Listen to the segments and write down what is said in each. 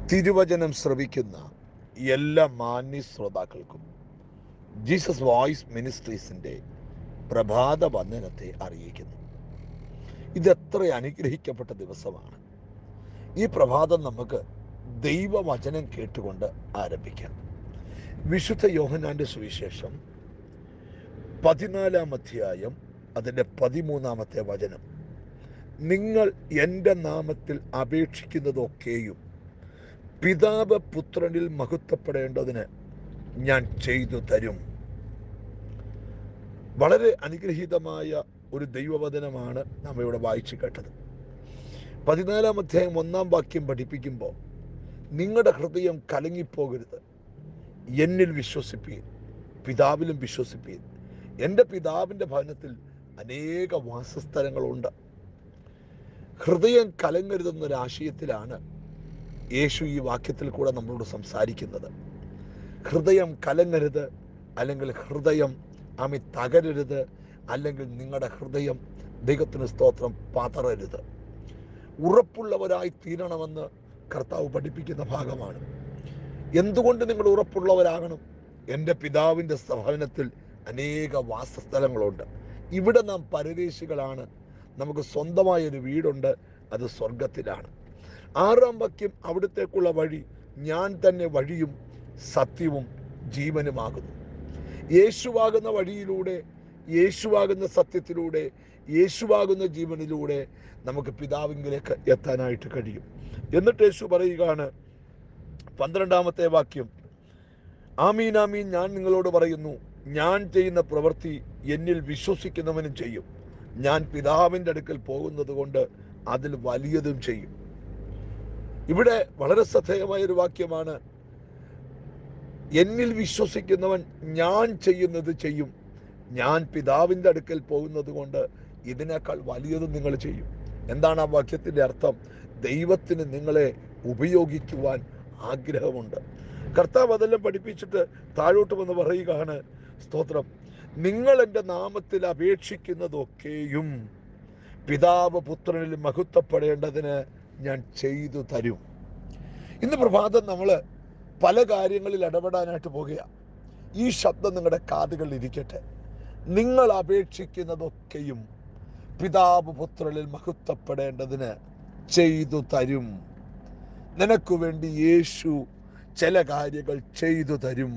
തിരുവചനം ശ്രവിക്കുന്ന എല്ലാ മാന്യ ശ്രോതാക്കൾക്കും ജീസസ് വോയിസ് മിനിസ്ട്രീസിൻ്റെ പ്രഭാത വന്ദനത്തെ അറിയിക്കുന്നു ഇതെത്ര അനുഗ്രഹിക്കപ്പെട്ട ദിവസമാണ് ഈ പ്രഭാതം നമുക്ക് ദൈവവചനം കേട്ടുകൊണ്ട് ആരംഭിക്കാം വിശുദ്ധ യോഹനാന്റെ സുവിശേഷം പതിനാലാം അധ്യായം അതിൻ്റെ പതിമൂന്നാമത്തെ വചനം നിങ്ങൾ എൻ്റെ നാമത്തിൽ അപേക്ഷിക്കുന്നതൊക്കെയും പിതാവ് പുത്രനിൽ മഹത്വപ്പെടേണ്ടതിന് ഞാൻ ചെയ്തു തരും വളരെ അനുഗ്രഹീതമായ ഒരു ദൈവവചനമാണ് നാം ഇവിടെ വായിച്ചു കേട്ടത് പതിനാലാം അധ്യായം ഒന്നാം വാക്യം പഠിപ്പിക്കുമ്പോൾ നിങ്ങളുടെ ഹൃദയം കലങ്ങിപ്പോകരുത് എന്നിൽ വിശ്വസിപ്പീൻ പിതാവിലും വിശ്വസിപ്പീൻ എൻ്റെ പിതാവിൻ്റെ ഭവനത്തിൽ അനേക വാസസ്ഥലങ്ങളുണ്ട് ഹൃദയം കലങ്ങരുതെന്നൊരാശയത്തിലാണ് യേശു ഈ വാക്യത്തിൽ കൂടെ നമ്മളോട് സംസാരിക്കുന്നത് ഹൃദയം കലങ്ങരുത് അല്ലെങ്കിൽ ഹൃദയം അമി തകരരുത് അല്ലെങ്കിൽ നിങ്ങളുടെ ഹൃദയം ദൈവത്തിന് സ്തോത്രം പതറരുത് ഉറപ്പുള്ളവരായി തീരണമെന്ന് കർത്താവ് പഠിപ്പിക്കുന്ന ഭാഗമാണ് എന്തുകൊണ്ട് നിങ്ങൾ ഉറപ്പുള്ളവരാകണം എൻ്റെ പിതാവിൻ്റെ ഭവനത്തിൽ അനേക വാസസ്ഥലങ്ങളുണ്ട് ഇവിടെ നാം പരദേശികളാണ് നമുക്ക് സ്വന്തമായ ഒരു വീടുണ്ട് അത് സ്വർഗത്തിലാണ് ആറാം വാക്യം അവിടത്തേക്കുള്ള വഴി ഞാൻ തന്നെ വഴിയും സത്യവും ജീവനുമാകുന്നു യേശുവാകുന്ന വഴിയിലൂടെ യേശുവാകുന്ന സത്യത്തിലൂടെ യേശുവാകുന്ന ജീവനിലൂടെ നമുക്ക് പിതാവിങ്കിലേക്ക് എത്താനായിട്ട് കഴിയും എന്നിട്ട് യേശു പറയുകയാണ് പന്ത്രണ്ടാമത്തെ വാക്യം ആമീൻ ആമീൻ ഞാൻ നിങ്ങളോട് പറയുന്നു ഞാൻ ചെയ്യുന്ന പ്രവൃത്തി എന്നിൽ വിശ്വസിക്കുന്നവനും ചെയ്യും ഞാൻ പിതാവിൻ്റെ അടുക്കൽ പോകുന്നത് കൊണ്ട് അതിൽ വലിയതും ചെയ്യും ഇവിടെ വളരെ ശ്രദ്ധേയമായ ഒരു വാക്യമാണ് എന്നിൽ വിശ്വസിക്കുന്നവൻ ഞാൻ ചെയ്യുന്നത് ചെയ്യും ഞാൻ പിതാവിൻ്റെ അടുക്കൽ പോകുന്നത് കൊണ്ട് ഇതിനേക്കാൾ വലിയതും നിങ്ങൾ ചെയ്യും എന്താണ് ആ വാക്യത്തിൻ്റെ അർത്ഥം ദൈവത്തിന് നിങ്ങളെ ഉപയോഗിക്കുവാൻ ആഗ്രഹമുണ്ട് കർത്താവ് അതെല്ലാം പഠിപ്പിച്ചിട്ട് താഴോട്ട് വന്ന് പറയുകയാണ് സ്തോത്രം നിങ്ങൾ എൻ്റെ നാമത്തിൽ അപേക്ഷിക്കുന്നതൊക്കെയും പിതാവ് പുത്രനിൽ മഹത്വപ്പെടേണ്ടതിന് ഞാൻ ചെയ്തു തരും ഇന്ന് പ്രഭാതം നമ്മൾ പല കാര്യങ്ങളിൽ ഇടപെടാനായിട്ട് പോകുകയാണ് ഈ ശബ്ദം നിങ്ങളുടെ കാതുകളിൽ ഇരിക്കട്ടെ നിങ്ങൾ അപേക്ഷിക്കുന്നതൊക്കെയും പിതാവ് പുത്രനിൽ മഹത്വപ്പെടേണ്ടതിന് ചെയ്തു തരും നിനക്ക് വേണ്ടി യേശു ചില കാര്യങ്ങൾ ചെയ്തു തരും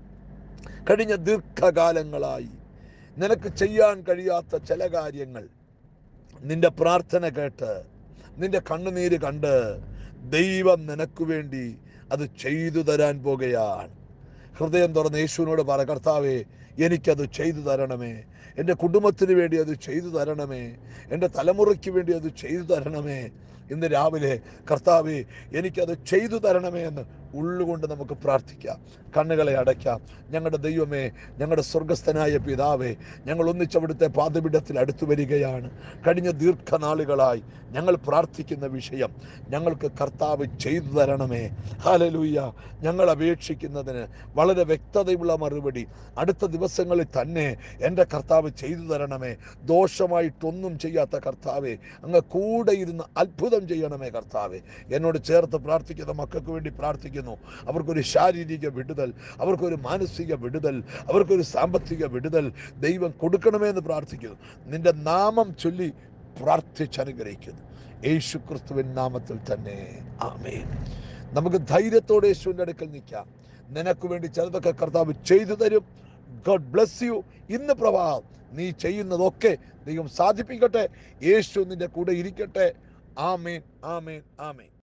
കഴിഞ്ഞ ദീർഘകാലങ്ങളായി നിനക്ക് ചെയ്യാൻ കഴിയാത്ത ചില കാര്യങ്ങൾ നിന്റെ പ്രാർത്ഥന കേട്ട് നിന്റെ കണ്ണുനീര് കണ്ട് ദൈവം നിനക്ക് വേണ്ടി അത് ചെയ്തു തരാൻ പോകുകയാണ് ഹൃദയം തുറന്ന് യേശുവിനോട് പറ കർത്താവേ എനിക്കത് ചെയ്തു തരണമേ എൻ്റെ കുടുംബത്തിന് വേണ്ടി അത് ചെയ്തു തരണമേ എൻ്റെ തലമുറയ്ക്ക് വേണ്ടി അത് ചെയ്തു തരണമേ ഇന്ന് രാവിലെ കർത്താവെ എനിക്കത് ചെയ്തു തരണമേ എന്ന് ഉള്ളുകൊണ്ട് നമുക്ക് പ്രാർത്ഥിക്കാം കണ്ണുകളെ അടയ്ക്കാം ഞങ്ങളുടെ ദൈവമേ ഞങ്ങളുടെ സ്വർഗസ്ഥനായ പിതാവേ ഞങ്ങൾ ഒന്നിച്ചവിടുത്തെ പാതപിടത്തിൽ അടുത്തു വരികയാണ് കഴിഞ്ഞ ദീർഘനാളുകളായി ഞങ്ങൾ പ്രാർത്ഥിക്കുന്ന വിഷയം ഞങ്ങൾക്ക് കർത്താവ് ചെയ്തു തരണമേ ഹാലലൂയ്യ ഞങ്ങൾ അപേക്ഷിക്കുന്നതിന് വളരെ വ്യക്തതയുള്ള മറുപടി അടുത്ത ദിവസങ്ങളിൽ തന്നെ എൻ്റെ കർത്താവ് ചെയ്തു തരണമേ ദോഷമായിട്ടൊന്നും ചെയ്യാത്ത കർത്താവെ അങ്ങ് കൂടെ ഇരുന്ന് അത്ഭുതം ചെയ്യണമേ കർത്താവെ എന്നോട് ചേർത്ത് പ്രാർത്ഥിക്കുന്ന മക്കൾക്ക് വേണ്ടി പ്രാർത്ഥിക്കുന്നു അവർക്കൊരു ശാരീരിക വിടുതൽ അവർക്കൊരു മാനസിക വിടുതൽ അവർക്കൊരു സാമ്പത്തിക വിടുതൽ ദൈവം കൊടുക്കണമേ എന്ന് പ്രാർത്ഥിക്കുന്നു നിന്റെ നാമം ചൊല്ലി പ്രാർത്ഥിച്ചനുഗ്രഹിക്കുന്നു യേശു ക്രിസ്തുവിൻ നാമത്തിൽ തന്നെ ആമേൻ നമുക്ക് ധൈര്യത്തോടെ യേശുവിൻ്റെ അടുക്കൽ നിൽക്കാം നിനക്ക് വേണ്ടി ചിലതൊക്കെ കർത്താവ് ചെയ്തു തരും ഗോഡ് ബ്ലസ് യു ഇന്ന് പ്രഭാതം നീ ചെയ്യുന്നതൊക്കെ ദൈവം സാധിപ്പിക്കട്ടെ യേശു നിന്റെ കൂടെ ഇരിക്കട്ടെ ആമേൻ ആമേൻ ആമേൻ